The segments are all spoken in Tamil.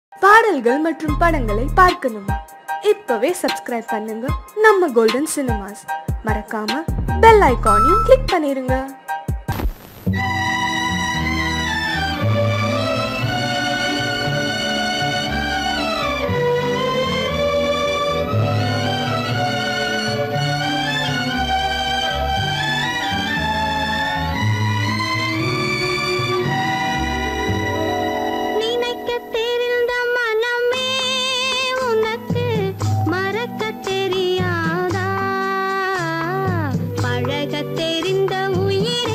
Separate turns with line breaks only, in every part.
பாடல்கள் மற்றும் படங்களை பார்க்கணுமா இப்பவே சப்ஸ்கிரைப் பண்ணுங்க நம்ம கோல்டன் சினிமாஸ் மறக்காம பெல் ஐகானையும் கிளிக் பண்ணிருங்க
நினைக்க தெரிந்த மனமே உனக்கு மறக்க தெரியாதா பழக தெரிந்த உயிரே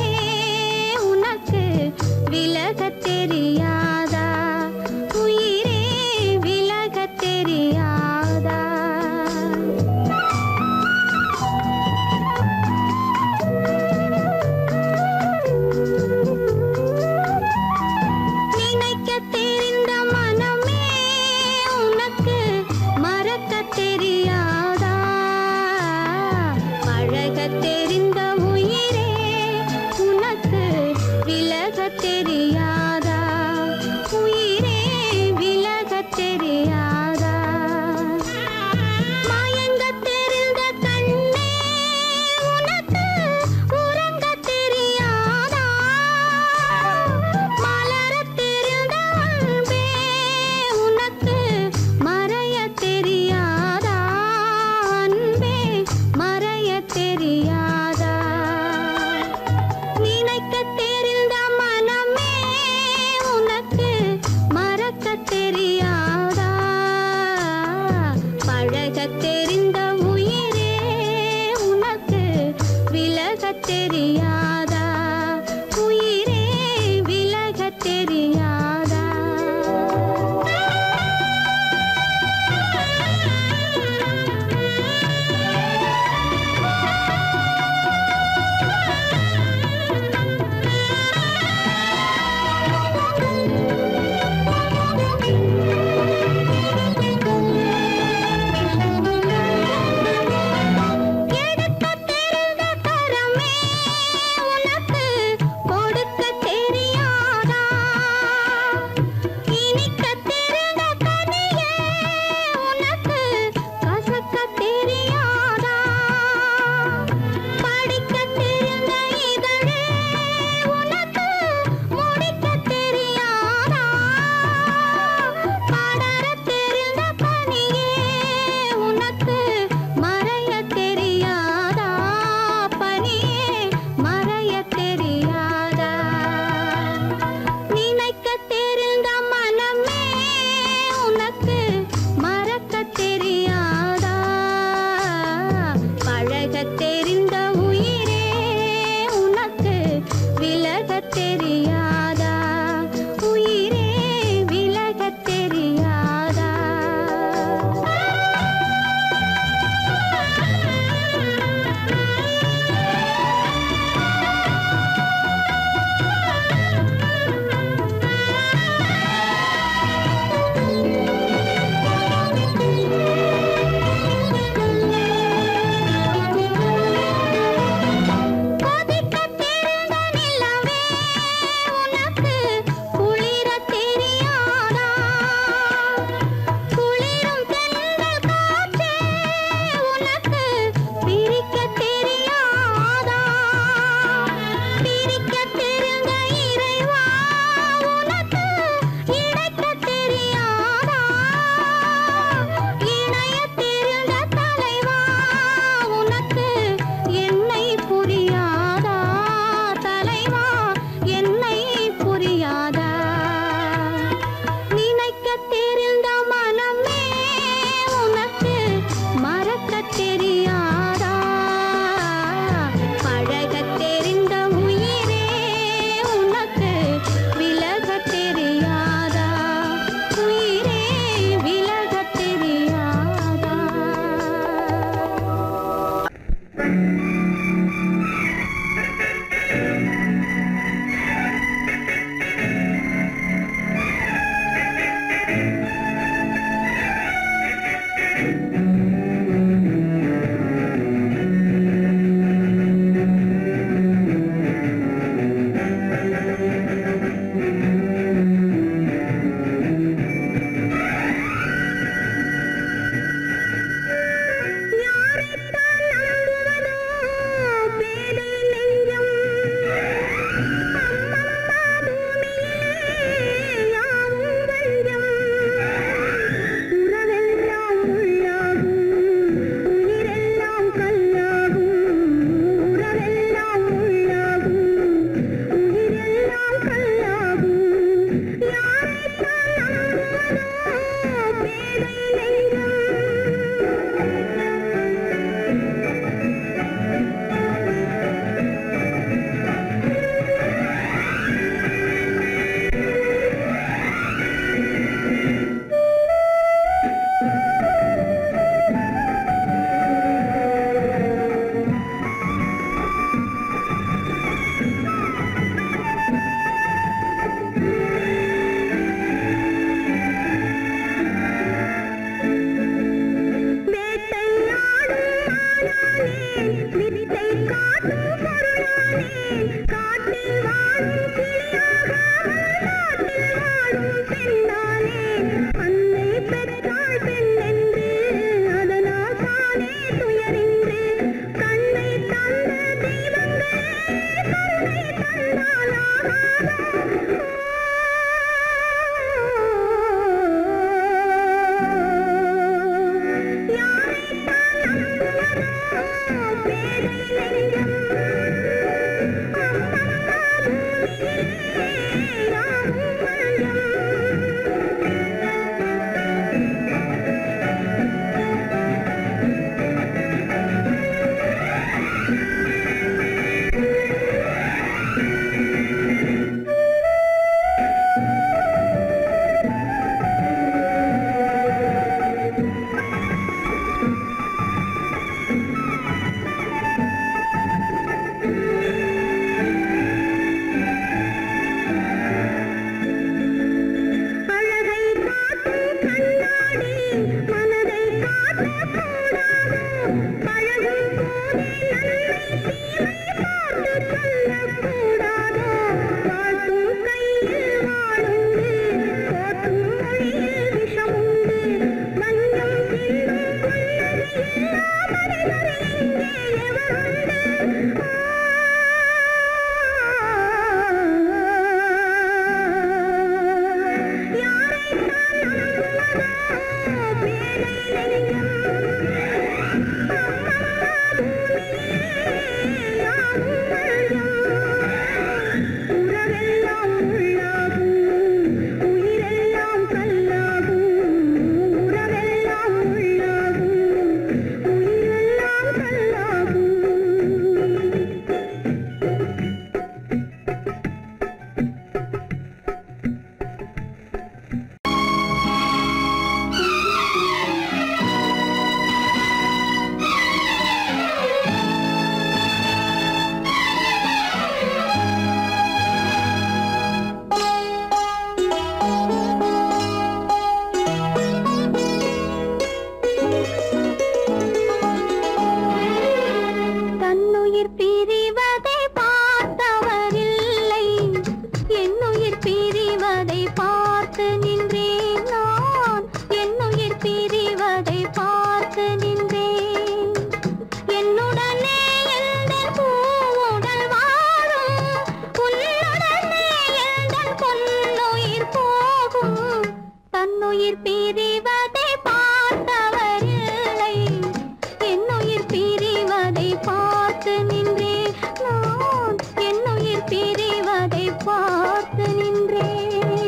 பிரிவதை பார்த்தவரில்லை என்னுயிர் பிரிவதை பார்த்து நின்றேன் நான் என்னுயிர் பிரிவதை பார்த்து நின்றேன்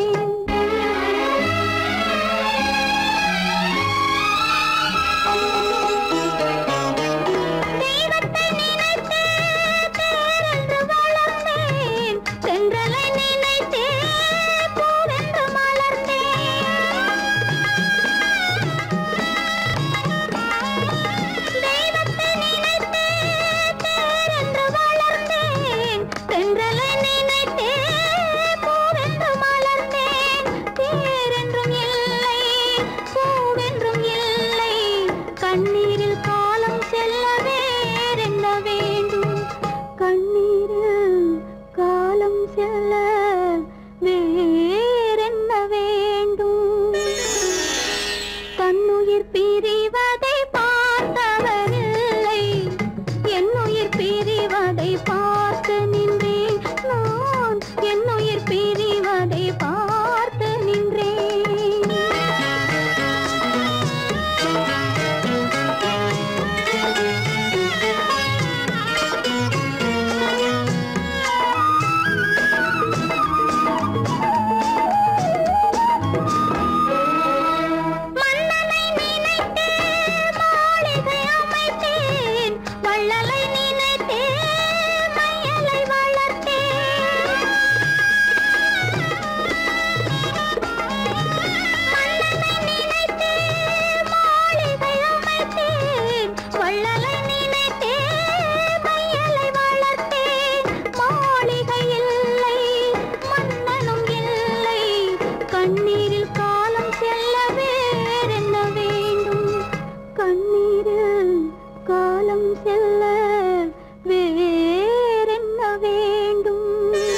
தெய்வத்தை நினைத்தே பேரென்று வளர்ந்தேன் தென்றலை நினைத்தே பூவென்று மலர்ந்தேன் தெய்வத்தை நினைத்தே பேரென்று வளர்ந்தேன் தென்றலை நினைத்தே பூவென்று மலர்ந்தேன் பேரென்றும் இல்லை பூவென்றும் இல்லை கண்ணீரில் காலம் செல்ல வேறென்ன வேண்டும் கண்ணீரில் காலம் செல்ல வேறென்ன வேண்டும் தன்னுயிர் பிரிவதை பார்த்தவரில்லை என்னுயிர் பிரிவதை பார்த்து நின்றேன் நான் என்னுயிர் பிரிவதை பார்த்து நின்றேன் மன்னனை நினைத்தே மாளிகை அமைத்தேன் வள்ளலை நினைத்தே மையலை வளர்த்தேன் மன்னனை நினைத்தே மாளிகை அமைத்தேன் வள்ளலை நினைத்தே மையலை வளர்த்தேன் மாளிகை இல்லை மன்னனும் இல்லை கண்ணீரில் காலம் செல்ல வேறென்ன வேண்டும் கண்ணீரில் காலம் செல்ல வேறென்ன வேண்டும்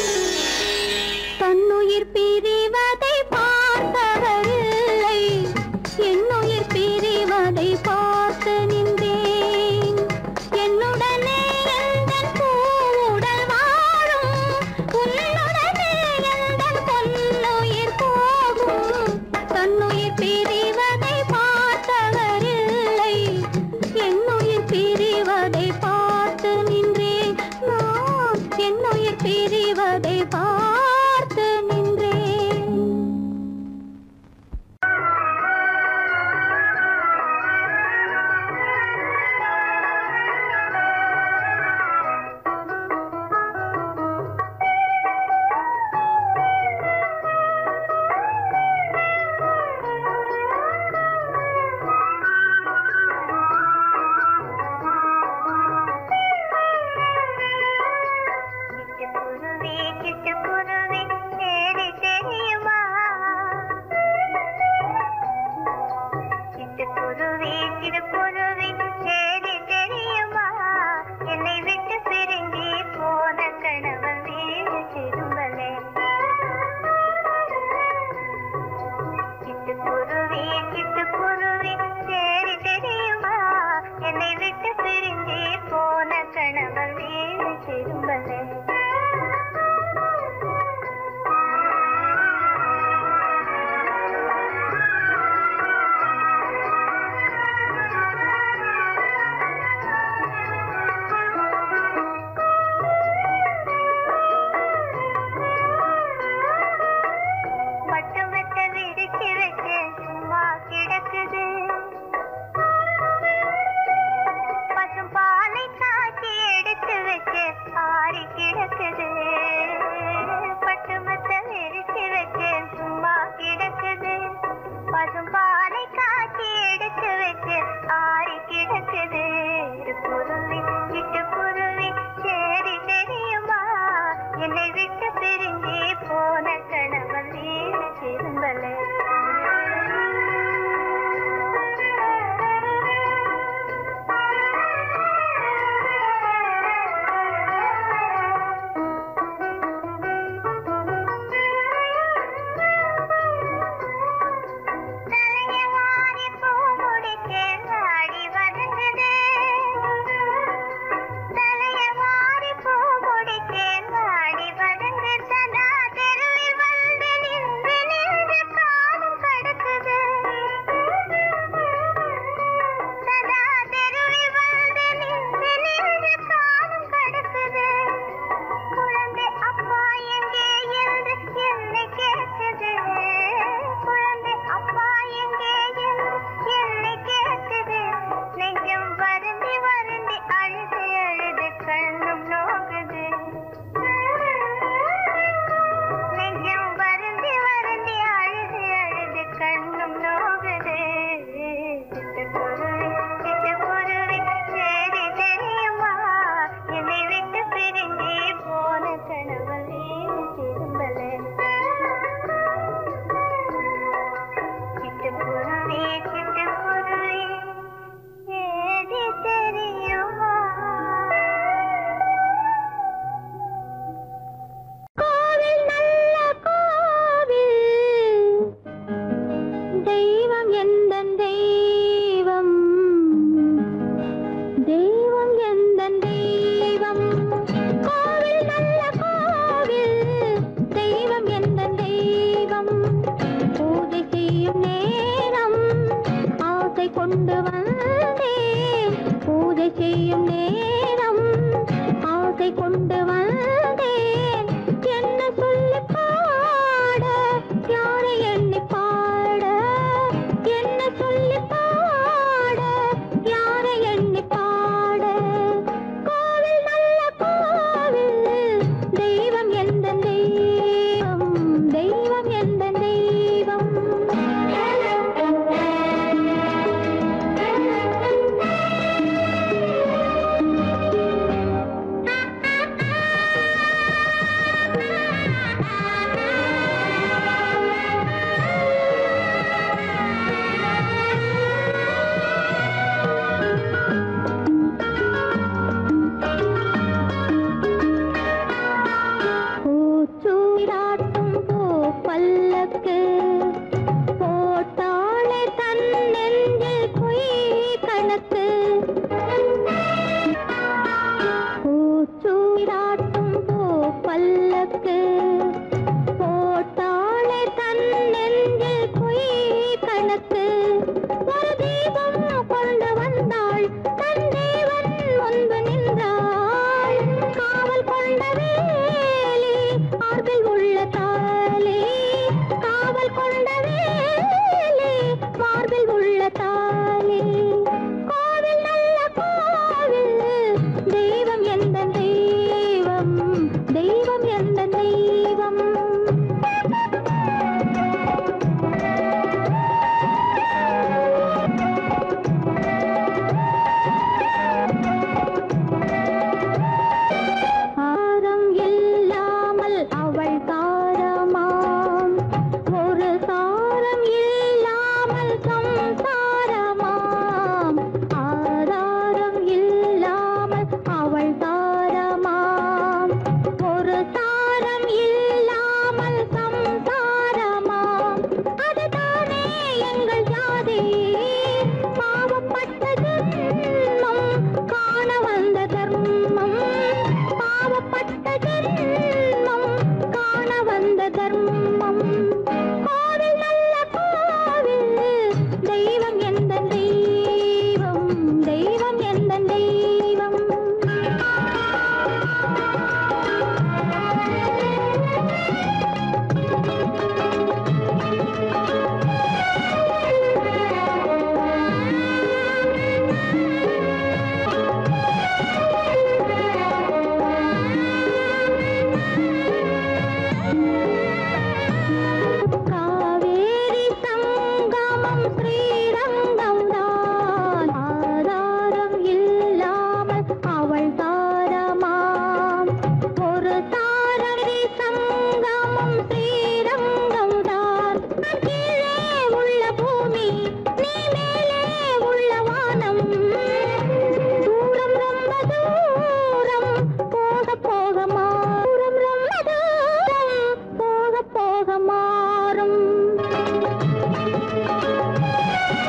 தன்னுயிர் பிரிவதை பார்த்தவரில்லை என்னுயிர் பிரிவதை பார்த்து நின்றேன் என்னுடனே எந்தன் பூவுடல் வாழும் உன்னுடனே எந்தன் பொன்னுயிர் போகும் தன்னுயிர் பிரிவதை பார்த்தவரில்லை என்னுயிர் பிரிவதை பார்த்து நின்றேன் நான் என்னுயிர் பிரிவதை பார்த்து நின்றேன்
சிட்டுக்குருவி சிட்டுக்குருவி தேடி தெரியுமா சிட்டுக்குருவி சிட்டுக்குருவி தேடி தெரியுமா என்னை விட்டு பிரிஞ்சு போன கணவன் வீடு திரும்பலே சிட்டுக்குருவி சிட்டுக்குருவி தேடி தெரியுமா என்னை விட்டு பிரிஞ்சு போன கணவன் வீடு திரும்பலே பட்டுமத்த விரிச்சு வச்சு சும்மா கிடக்குது பசும் பாலை காய்ச்சி எடுத்து வச்சு ஆறி கிடக்குது பட்டுமத்த விரிச்சு வச்சு சும்மா கிடக்குது பசும் பாலை காய்ச்சி எடுத்து வச்சு ஆறி கிடக்குது குருவி சிட்டு குருவி சரி தெரியுமா என்னை விட்டு பிரிஞ்சு போன கணவன் வீடு திரும்பல தலைய
எந்தன் தெய்வம் தெய்வம் எந்தன் தெய்வம் கோவில் நல்ல கோவில் தெய்வம் எந்தன் தெய்வம் பூஜை செய்யும் நேரம் ஆசை கொண்டு வந்தேன் பூஜை செய்யும் நேரம் ஆசை கொண்டு வந்தேன் என்ன சொல்லி பாட யாரை எண்ணி பாட என்ன சொல்லி பாட யாரை எண்ணி பாட கோவில் நல்ல கோவில் தெய்வம் எந்த தெய்வம் தெய்வம் எந்த தெய்வம் பூச்சூடாட்டும் பூ பல்லக்கு போட்டாளே தன் நெஞ்சில் பொய் கணக்கு பூச்சூடாட்டும் பூ பல்லக்கு போட்டாளே தன் நெஞ்சில் பொய் கணக்கு ஒரு தீபம் கொண்டு வந்தாள் தன் தேவன் முன்பு நின்றாள் காவல் கொண்ட வேலி மார்பில் உள்ள தாலி காவல் கொண்ட வேலி மார்பில் உள்ள தாலி கோவில் நல்ல கோவில் தெய்வம் எந்த தெய்வம் தெய்வம் எந்த தெய்வம் ஆரம் இல்லாமல் அவள் தாரமாம் ஒரு சாரம் இல்லாமல் சம்சாரமாம் ஆதாரம் இல்லாமல் அவள் தாரமாம் ஒரு சாரம் இல்லாமல் சம்சாரமாம் அதுதானே எங்கள் ஜாதி பாவப்பட்ட ஜென்மம் காண வந்த தர்மம் பாவப்பட்ட ஜென்மம் காண வந்த தர்மம் கோவில் நல்ல கோவில் தெய்வம் எந்த தெய்வம் தெய்வம் எந்த தெய்வம் காவேரி சங்கமம் ஸ்ரீரங்கம் தான் ஆதாரம் இல்லாமல் அவள் தாரமாம் ஒரு தாரரி சங்கமம் ஸ்ரீரங்கம் தான் நான் கீழே உள்ள பூமி நீ மேலே உள்ள வானம் தூரம் ரொம்ப தூரம் போக போக மாறும் ரொம்ப தூரம் போக போக மாறும்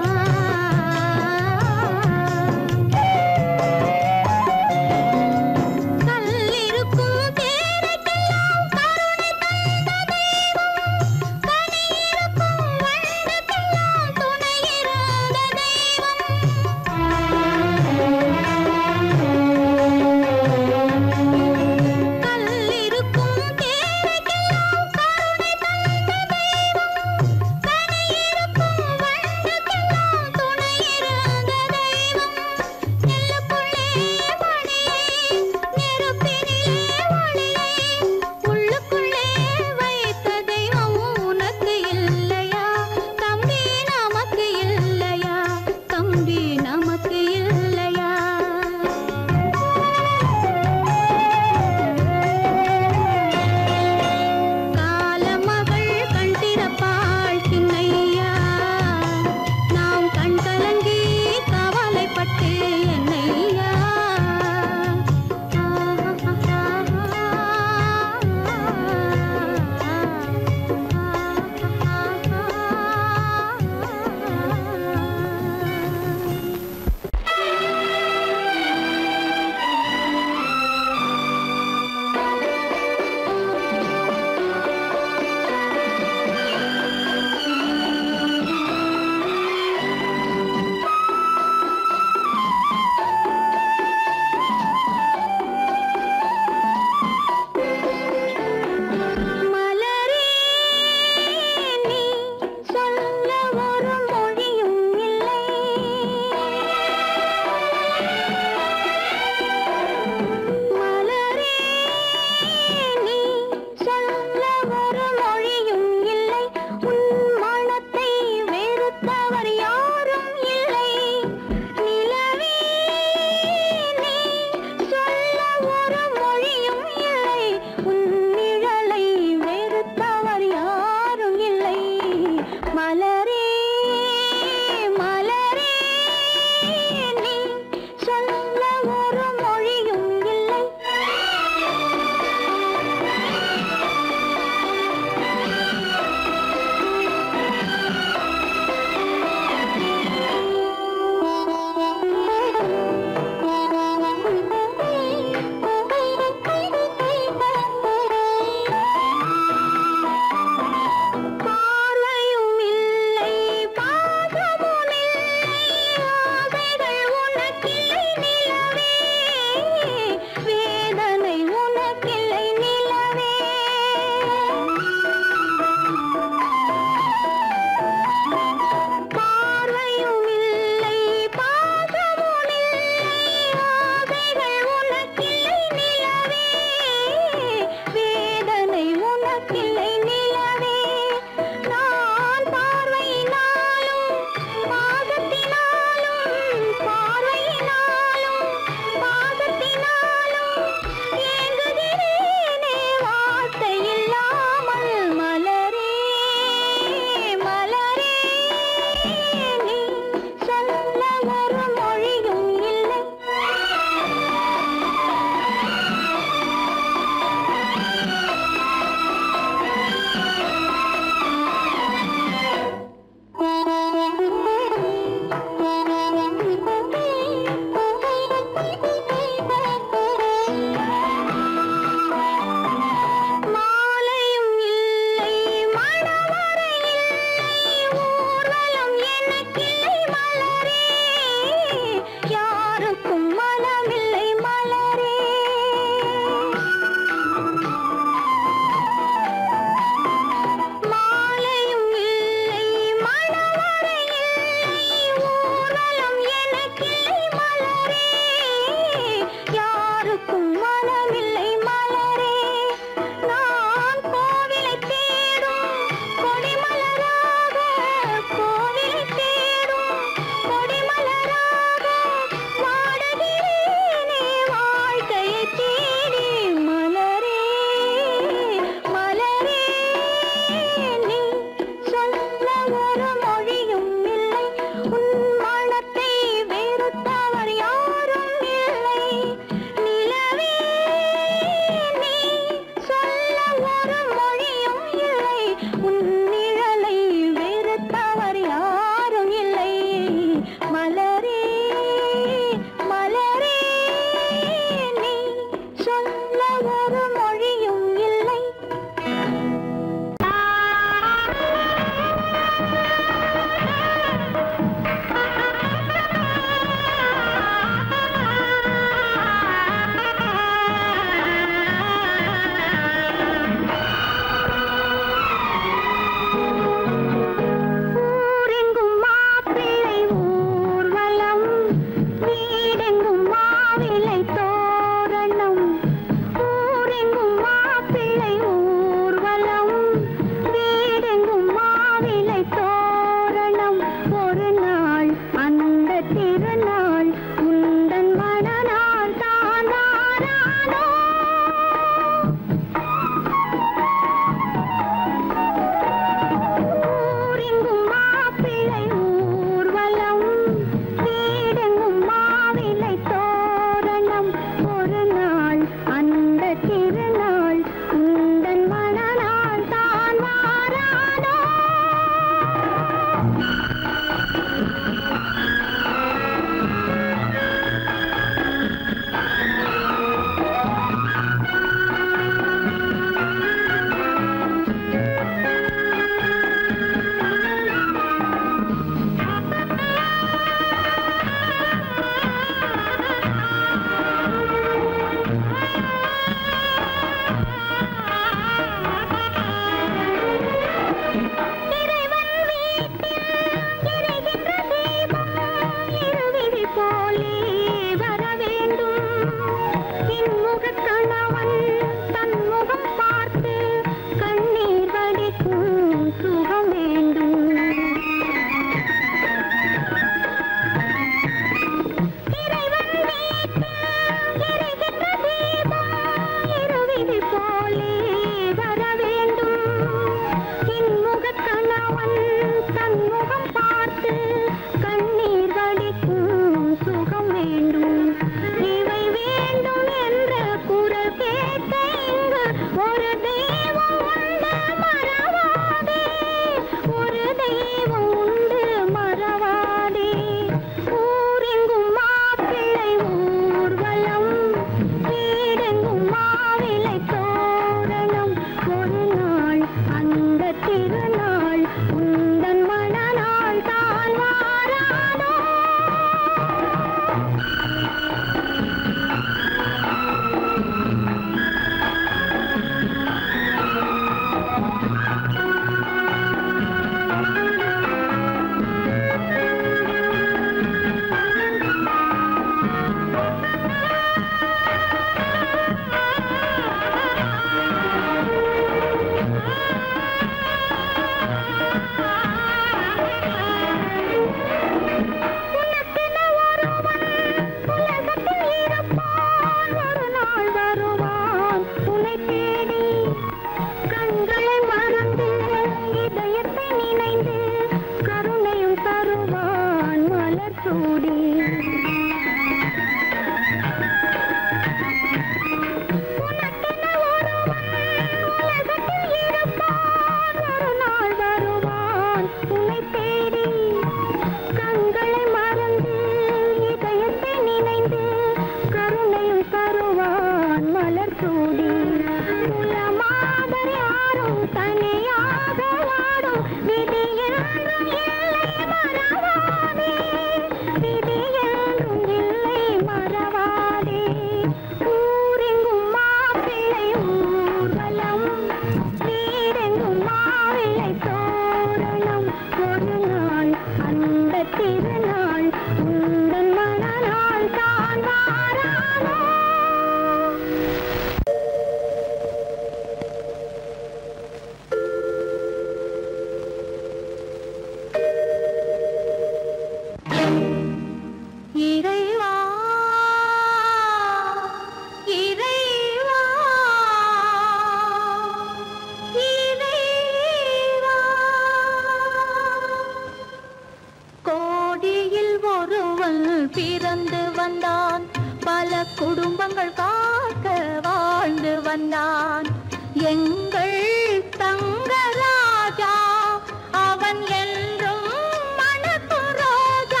பிறந்து வந்தான் பல குடும்பங்கள் காக்க வாழ்ந்து வந்தான் எங்கள் தங்கராஜா அவன் என்றும் மணக்கு ரோஜா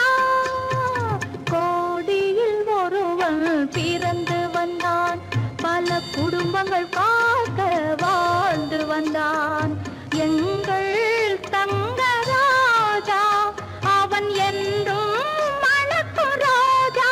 கோடியில் ஒருவன் பிறந்து வந்தான் பல குடும்பங்கள் காக்க வாழ்ந்து வந்தான் எங்கள் தங்கராஜா அவன் என்றும் மணக்கு ரோஜா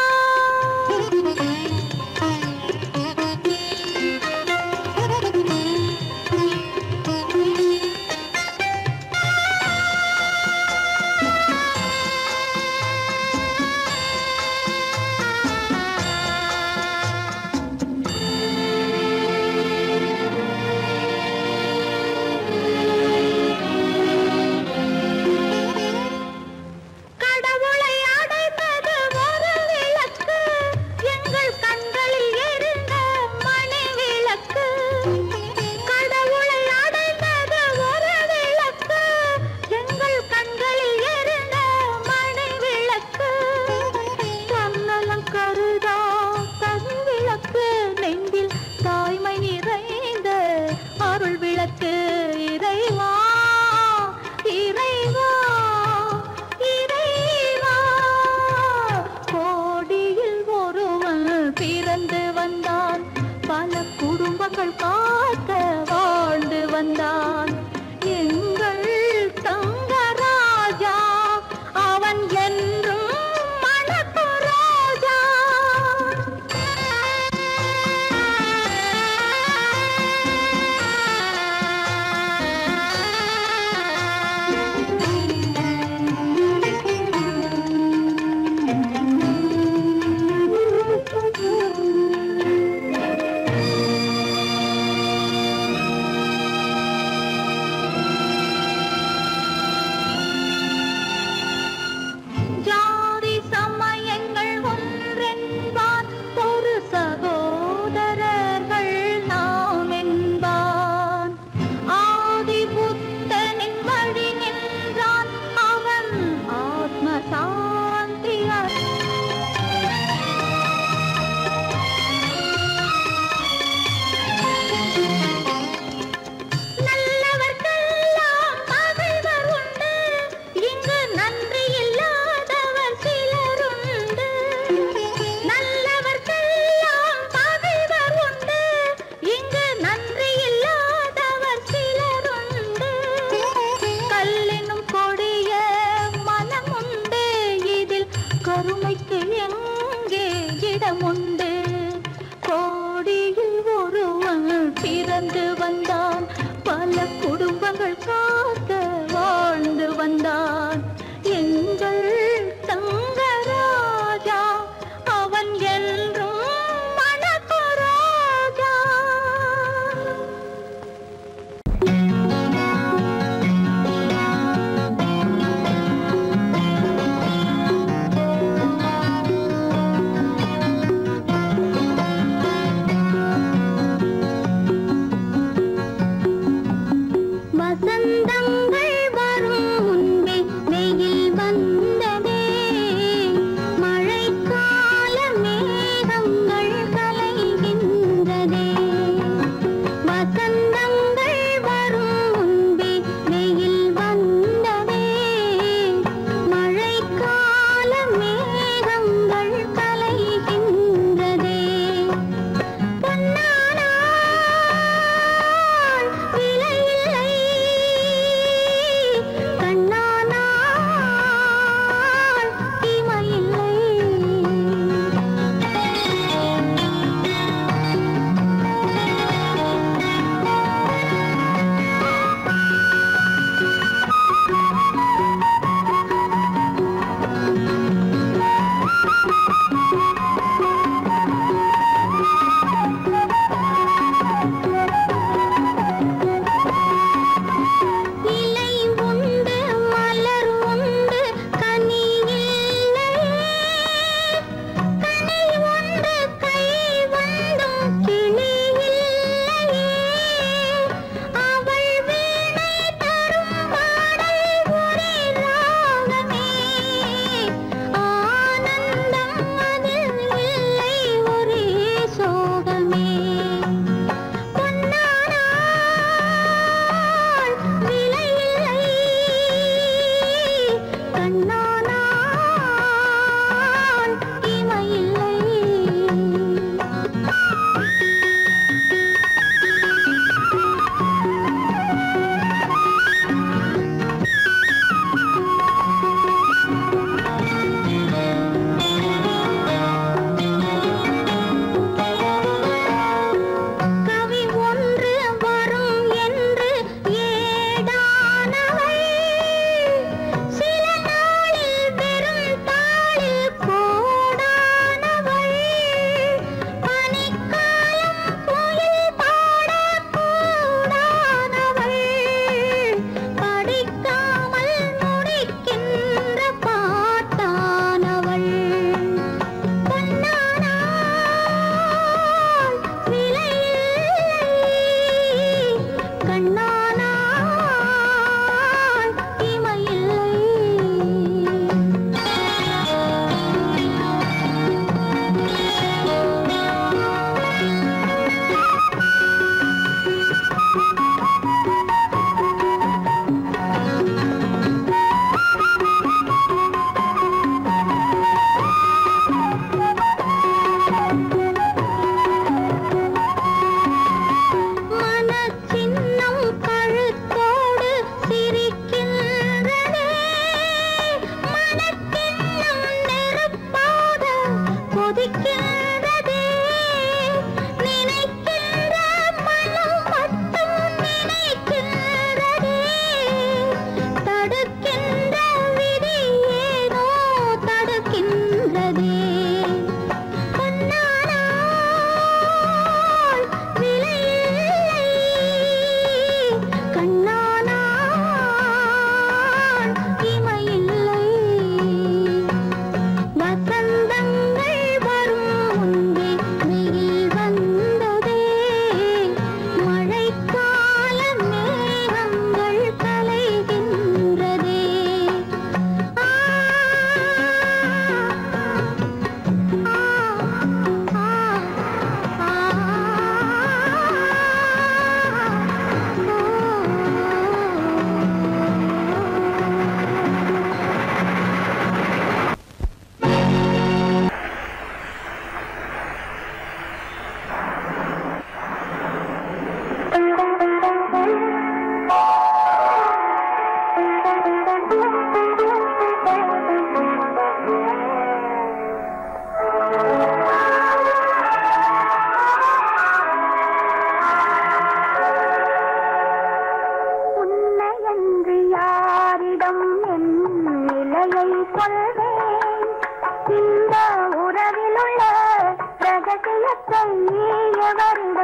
கடவுளை அடைந்தது ஒரு விளக்கு எங்கள் கண்களில் எரிந்த மணி விளக்கு கடவுளை அடைந்தது ஒரு விளக்கு எங்கள் கண்களில் எரிந்த மணி விளக்கு தன்னலம் கருதா தன் விளக்கு நெஞ்சில் தாய்மை நிறைந்த அருள் விளக்கு இறைவா இறைவா இறைவா கோடியில் ஒருவன் பிறந்து வந்தான் பல குடும்பங்கள் காக்க வாழ்ந்து வந்தான் எங்கள் தங்கராஜா அவன் என்றும் மணக்கு ராஜா ஜாதி சமயங்கள் ஒன்றென்பான் ஒரு சகோதரர்கள் நாம் என்பான் ஆதி புத்தனின் வழி நின்றான் அவன் ஆத்ம சாந்தி நல்லவர்க்கெல்லாம் பகைவர் உண்டு இங்கு நன்றி இல்லாதவர் சிலருண்டு நல்லவர்க்கெல்லாம் பகைவர் உண்டு இங்கு நன்றி இல்லாதவர் சிலருண்டு கல்லினும் கொடிய மனம் உண்டு இதில் கருமைக்கு எங்கே இடமுண்டு கோடியில் ஒருவன் பிறந்து வந்தான் பல குடும்பங்கள் காக்க வாழ்ந்து வந்தான் எங்கள் தங்கராஜா அவன் என்றும் மணக்கு ராஜா வசந்தங்கள் வரும் முன்பே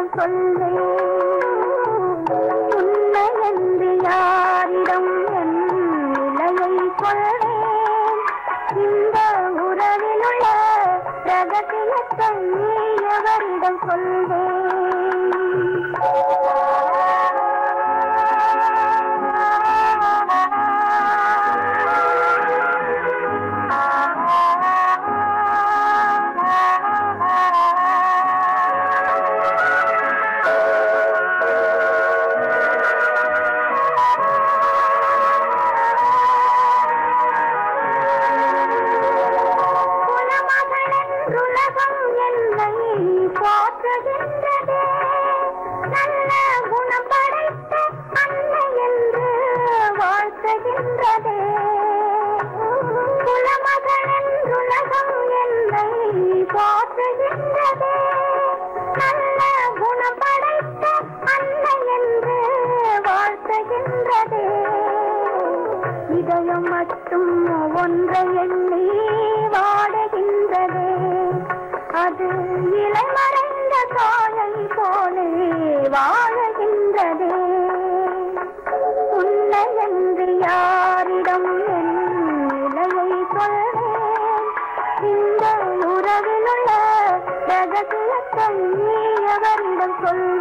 எவரிடம் சொல்வேன் உண்மை என்று யாரிடம் என் நிலையை சொல்வேன் இந்த உறவில் உள்ள ரகசியத்தை எவரிடம் குலமகளென்றுலகம் என்னை போற்றுகின்றதே நல்ல குணம் படைத்த அன்னை என்று வாழ்த்துகின்றதே குலமகளென்றுலகம் என்னை போற்றுகின்றதே நல்ல குணம் படைத்த அன்னை என்று வாழ்த்துகின்றதே இதயம் மட்டும் ஒன்றை எண்ணி வாடுகின்றதே அது இளமறைந்த தாயை போலே வாழுகின்றதே உன்னை என்று யாரிடம் என் நிலையை சொல்வேன் இந்த உறவில் உள்ள ரகசியத்தை எவரிடம்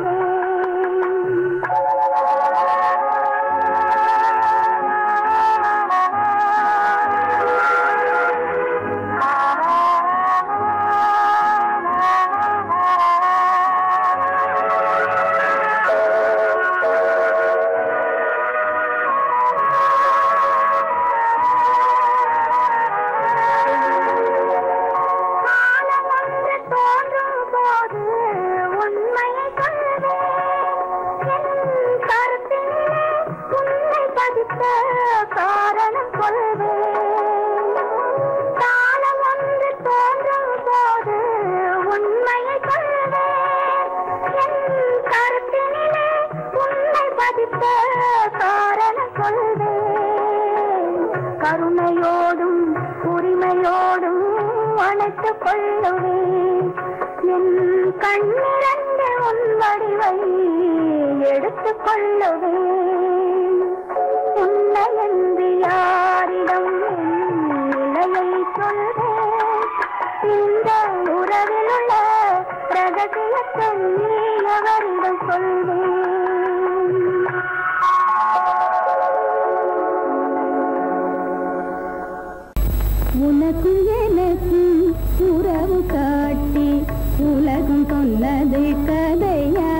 காலம் ஒன்று தோன்றும் போது உண்மையை சொல்வேன் என் கருத்தினிலே உன்னை பதித்த காரணம் கொள்வேன் காலம் ஒன்று தோன்றும் போது உண்மையை சொல்வேன் என் கருத்தினிலே உன்னை பதித்த காரணம் கொள்வேன் கருணையோடும் உரிமையோடும் அணைத்துக் கொள்ளுவேன் என் கண்ணிரண்டு உன் வடிவை எடுத்துக் கொள்ளுவேன் உன்னை என்று யாரிடம் என் நிலையை சொல்வேன் இந்த உறவில் உள்ள ரகசியத்தை எவரிடம் சொல்வேன்
உனக்கு எனக்கு உறவு காட்டி உலகம் சொன்னது கதையா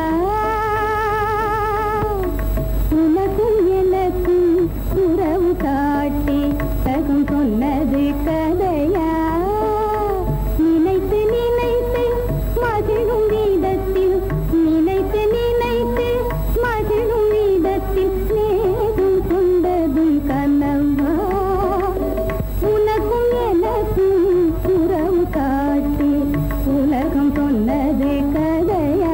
உனக்கும் எனக்கு உறவு காட்டி உலகம் சொன்னது கதையா நினைத்து நினைத்து மகிழும் வீதத்தில் நினைத்து நினைத்து மகிழும் வீதத்தில் நேரும் கொண்டதும் கனவா உனக்கும் எனக்கும் உறவு காட்டி உலகம் சொன்னது கதையா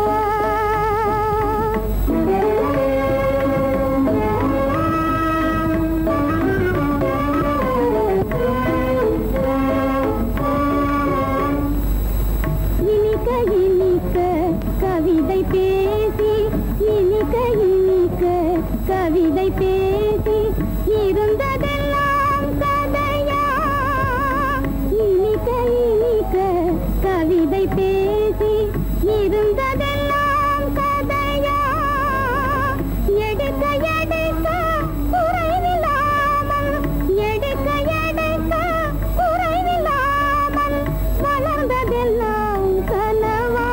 இனிக்க இனிக்க கவிதை பேசி இனிக்க இனிக்க கவிதை பேசி இருந்ததெல்லாம் கதையா இனிக்க இனிக்க கவிதை பேசி இருந்ததெல்லாம் கதையா எடுக்க எடுக்க குறைவில்லாமல் எடுக்க எடுக்க குறைவில்லாமல் வளர்ந்ததெல்லாம் கனவா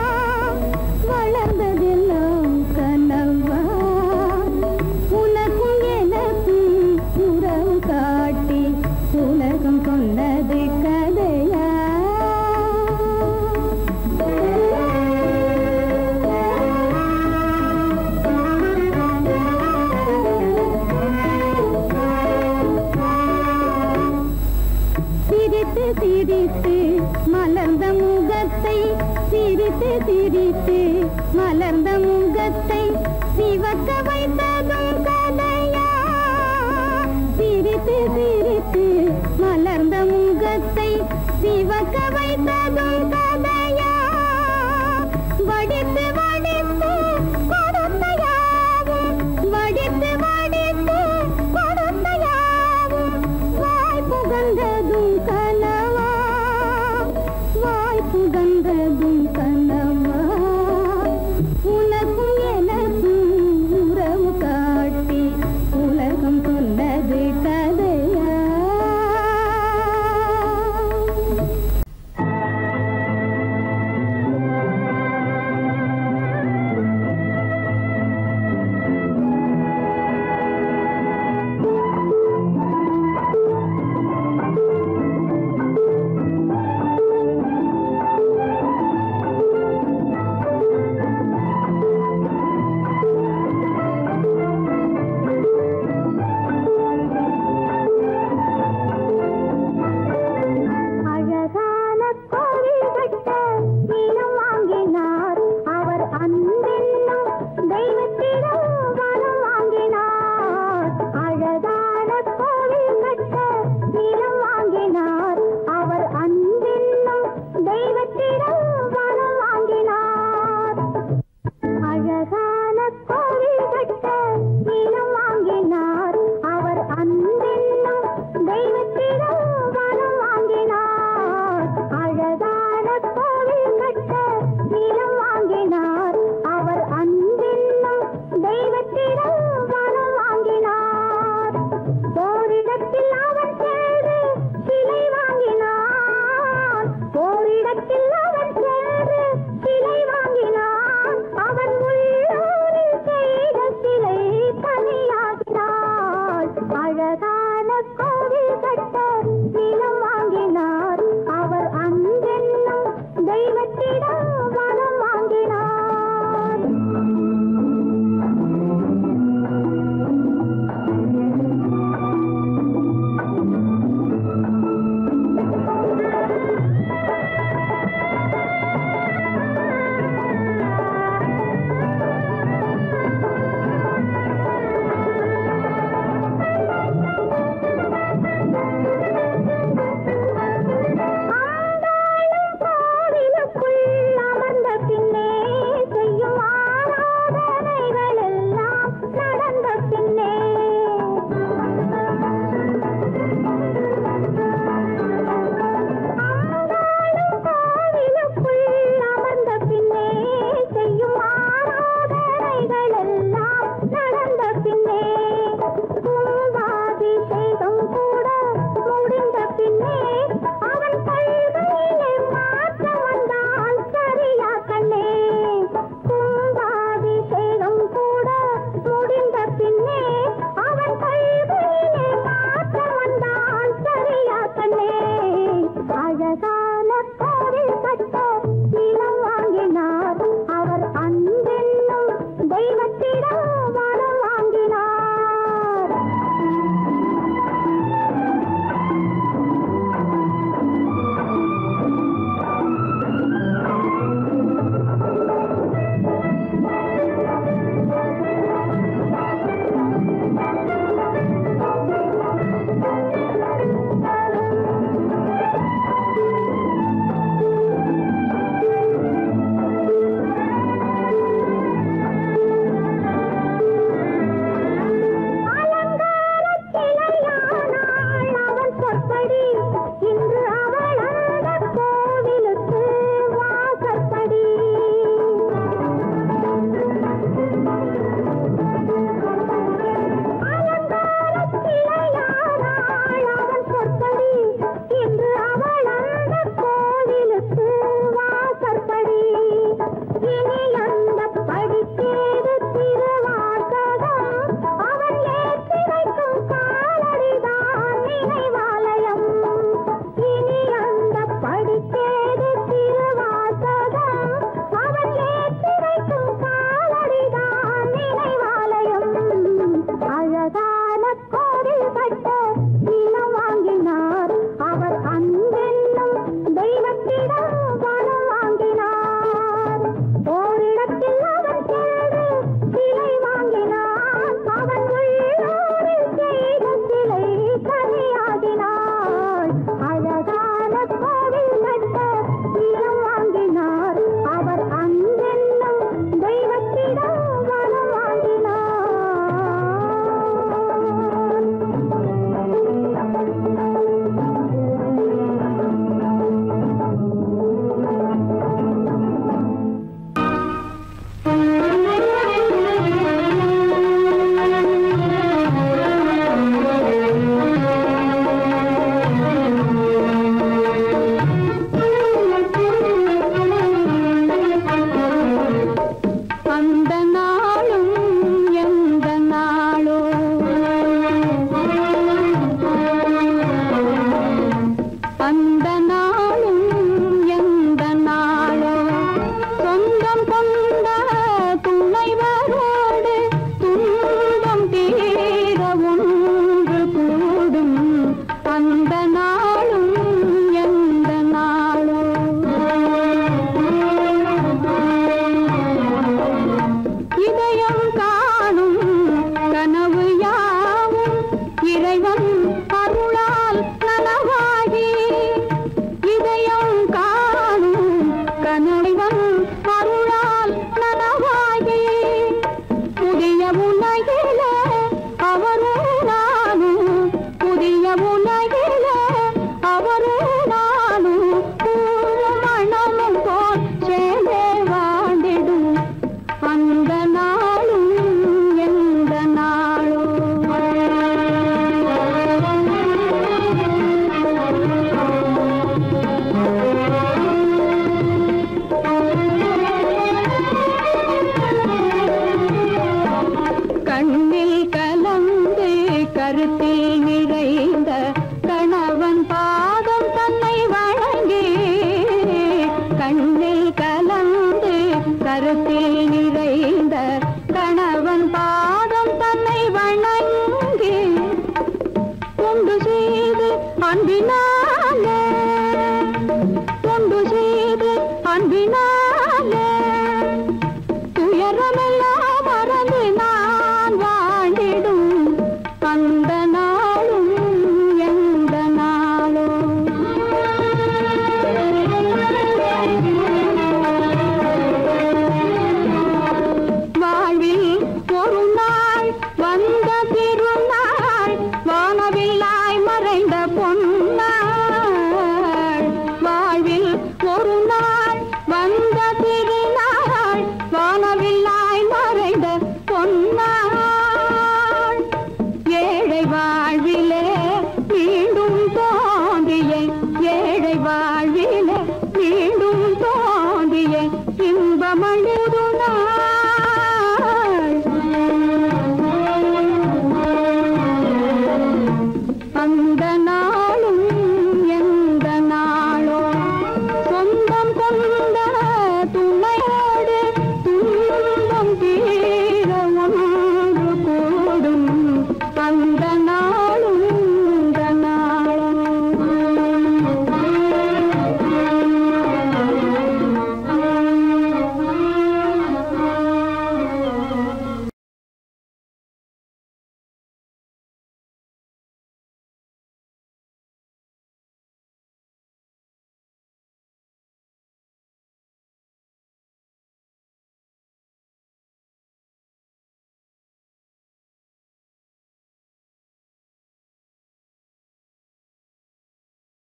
வளர்ந்ததெல்லாம் கனவா உனக்கும் எனக்கும் உறவு காட்டி உலகம் சொன்னது கதையா சிரித்து சிரித்து மலர்ந்த முகத்தை சிரித்து சிரித்து மலர்ந்த முகத்தை சிவக்க வைத்ததும் கதையா சிரித்து சிரித்து மலர்ந்த முகத்தை சிவக்க வைத்ததும் கதையா வடித்து கருத்தில் நிறைந்த கணவன் பாதம் தன்னை வணங்கி கண்ணில் கலந்து கருத்தில் நிறைந்த கணவன் பாதம் தன்னை வணங்கி கொண்டு செய்து அன்பினால்